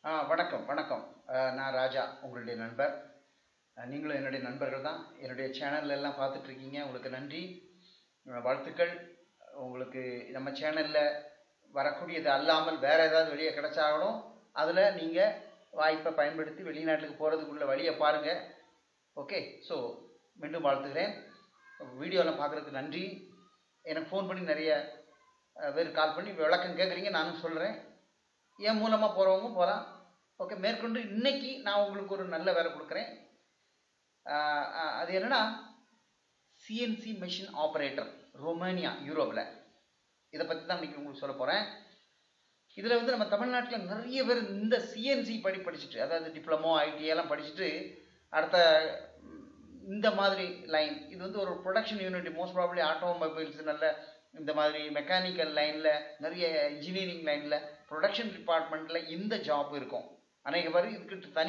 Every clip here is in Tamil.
ஆ வணக்கம் வணக்கம் அஹ், நான் ராஜா உங்களுடைய நண்பர் அஹ், நீங்களும் என்னுடைய நண்பர்கள் தான் என்னுடைய சேனல்ல எல்லாம் பார்த்துட்டு இருக்கீங்க உங்களுக்கு நன்றி அஹ், வாழ்த்துக்கள் உங்களுக்கு நம்ம சேனலில் வரக்கூடியது அல்லாமல் வேற ஏதாவது வெளியே கிடைச்சாலும் அதில் நீங்கள் வாய்ப்பை பயன்படுத்தி வெளிநாட்டுக்கு போகிறதுக்குள்ள வழியை பாருங்கள் ஓகே ஸோ மீண்டும் வாழ்த்துகிறேன் வீடியோலாம் பார்க்குறதுக்கு நன்றி எனக்கு ஃபோன் பண்ணி நிறைய அஹ், பேர் கால் பண்ணி விளக்கம் கேட்குறீங்க நானும் சொல்கிறேன் என் மூலமாக போகிறவங்க போகலாம் ஓகே மேற்கொண்டு இன்னைக்கு நான் உங்களுக்கு ஒரு நல்ல வேலை கொடுக்குறேன் ஆஹ் ஆஹ் அது என்னன்னா சிஎன்சி மெஷின் ஆப்ரேட்டர் ரொமானியா யூரோப்பில் இதை பற்றி தான் இன்னைக்கு உங்களுக்கு சொல்ல போகிறேன் இதில் வந்து நம்ம தமிழ்நாட்டில் நிறைய பேர் இந்த சிஎன்சி படி படிச்சுட்டு அதாவது டிப்ளமோ ஐடி எல்லாம் படிச்சுட்டு அடுத்த ம், இந்த மாதிரி லைன் இது வந்து ஒரு production unit most probably automobiles நல்ல இந்த மாதிரி மெக்கானிக்கல் லைனில் நிறைய இன்ஜினியரிங் லைனில் ப்ரொடக்ஷன் டிபார்ட்மெண்ட்டில் இந்த ஜாப் இருக்கும் அநேக பேர் இதுக்கு தனி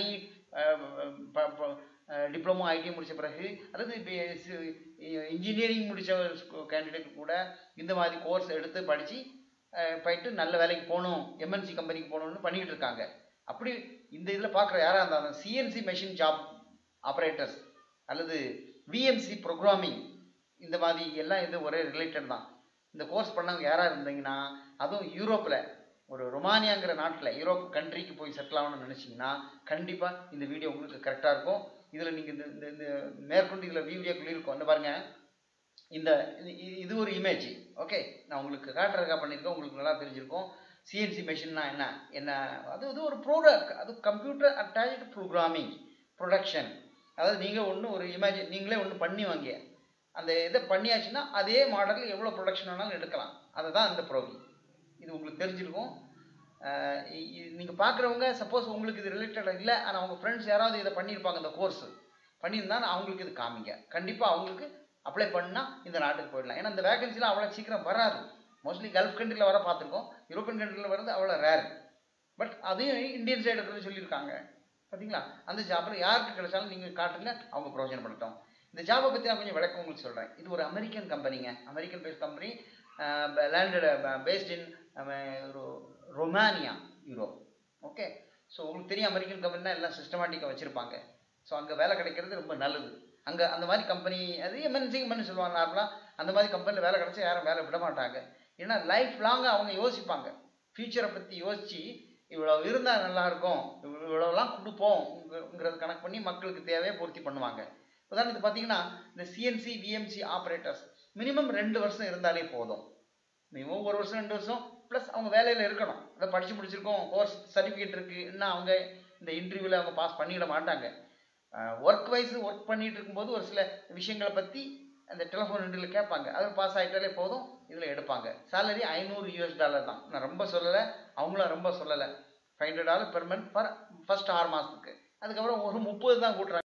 டிப்ளமோ ஐடி முடித்த பிறகு அதாவது இன்ஜினியரிங் முடித்த கேண்டிடேட் கூட இந்த மாதிரி கோர்ஸ் எடுத்து படித்து போயிட்டு நல்ல வேலைக்கு போகணும் எம்என்சி கம்பெனிக்கு போகணும்னு பண்ணிக்கிட்டு இருக்காங்க அப்படி இந்த இதில் பார்க்குற யாராக இருந்தாலும் சிஎன்சி மெஷின் ஜாப் ஆப்ரேட்டர்ஸ் அல்லது விஎம்சி ப்ரோக்ராமிங் இந்த மாதிரி எல்லாம் இது ஒரே ரிலேட்டட் தான் இந்த கோர்ஸ் பண்ணவங்க யாராக இருந்தீங்கன்னா அதுவும் யூரோப்பில் ஒரு ரொமானியாங்கிற நாட்டில் யூரோப் கண்ட்ரிக்கு போய் செட்டில் ஆகணும்னு நினச்சிங்கன்னா கண்டிப்பாக இந்த வீடியோ உங்களுக்கு கரெக்டாக இருக்கும் இதில் நீங்கள் இந்த இந்த இந்த மேற்கொண்டு இதில் வீடியோக்குள்ளே இருக்கும் இந்த பாருங்க இந்த இது- இது ஒரு இமேஜ் ஓகே நான் உங்களுக்கு காட்டுறதுக்காக பண்ணியிருக்கேன் உங்களுக்கு நல்லா தெரிஞ்சிருக்கும் சிஎன்சி மெஷின்னா என்ன என்ன அது இது ஒரு ப்ரோடக்ட் அது கம்ப்யூட்டர் அட்டாச்சு ப்ரோக்ராமிங் ப்ரொடக்ஷன் அதாவது நீங்கள் ஒன்று ஒரு இமேஜின் நீங்களே ஒன்று பண்ணி வாங்க அந்த இதை பண்ணியாச்சுன்னா அதே மாடலில் எவ்வளோ ப்ரொடக்ஷன் வேணாலும் எடுக்கலாம் அதுதான் இந்த ப்ரோக்ராம் இது உங்களுக்கு தெரிஞ்சிருக்கும் நீங்கள் பார்க்குறவங்க சப்போஸ் உங்களுக்கு இது ரிலேட்டட் இல்லை ஆனால் அவங்க ஃப்ரெண்ட்ஸ் யாராவது இதை பண்ணியிருப்பாங்க இந்த கோர்ஸ் பண்ணியிருந்தா அவங்களுக்கு இது காமிங்க கண்டிப்பாக அவங்களுக்கு அப்ளை பண்ணால் இந்த நாட்டுக்கு போயிடலாம் ஏன்னா இந்த வேகன்சிலாம் அவ்வளோ சீக்கிரம் வராது மோஸ்ட்லி கல்ஃப் கண்ட்ரியில் வர பார்த்துருக்கோம் யூரோப்பியன் கண்ட்ரியில் வர்றது அவ்வளோ ரேர் பட் அதையும் இந்தியன் சைடு இருக்கிறது சொல்லியிருக்காங்க பார்த்தீங்களா அந்த ஜாப்பில் யாருக்கு கிடைச்சாலும் நீங்கள் காட்டுங்க அவங்க பிரயோஜனப்படுத்தோம் இந்த ஜாபை பற்றி நான் கொஞ்சம் விளக்கம் உங்களுக்கு சொல்கிறேன் இது ஒரு அமெரிக்கன் கம்பெனிங்க American based company landed based in ஒரு ரொமானியா யூரோப் ஓகே ஸோ உங்களுக்கு தெரியும் அமெரிக்கன் கம்பெனினா எல்லாம் சிஸ்டமேட்டிக்காக வச்சுருப்பாங்க ஸோ அங்கே வேலை கிடைக்கிறது ரொம்ப நல்லது அங்கே அந்த மாதிரி கம்பெனி அது எம்என்சி கம்பெனி சொல்லுவாங்க நார்மலாக அந்த மாதிரி கம்பெனியில் வேலை கிடைச்சா யாரும் வேலை விட மாட்டாங்க ஏன்னா லைஃப் லாங்காக அவங்க யோசிப்பாங்க ஃப்யூச்சரை பற்றி யோசித்து இவ்வளோ இருந்தால் நல்லாயிருக்கும் இவ்வளோலாம் கொடுப்போம்ங்கிறது கணக்கு பண்ணி மக்களுக்கு தேவையை பூர்த்தி பண்ணுவாங்க உதாரணத்துக்கு பார்த்தீங்கன்னா இந்த சிஎன்சி விஎம்சி ஆப்ரேட்டர்ஸ் மினிமம் ரெண்டு வருஷம் இருந்தாலே போதும் மினிமம் ஒரு வருஷம் ரெண்டு வருஷம் ப்ளஸ் அவங்க வேலையில் இருக்கணும் அதை படித்து முடிச்சிருக்கோம் கோர்ஸ் சர்டிஃபிகேட் இருக்குது இன்னும் அவங்க இந்த இன்டர்வியூவில் அவங்க பாஸ் பண்ணிட மாட்டாங்க ஒர்க் வைஸ் ஒர்க் பண்ணிட்டு இருக்கும்போது ஒரு சில விஷயங்களை பற்றி அந்த டெலிஃபோன் இன்டர்வியூவில் கேட்பாங்க அது பாஸ் ஆகிட்டாலே போதும் இதில் எடுப்பாங்க சேலரி ஐநூறு யூஎஸ் டாலர் தான் நான் ரொம்ப சொல்லலை அவங்களும் ரொம்ப சொல்லலை five hundred dollar per month for first ஆறு மாதத்துக்கு அதுக்கப்புறம் ஒரு முப்பது தான் கூட்டுறாங்க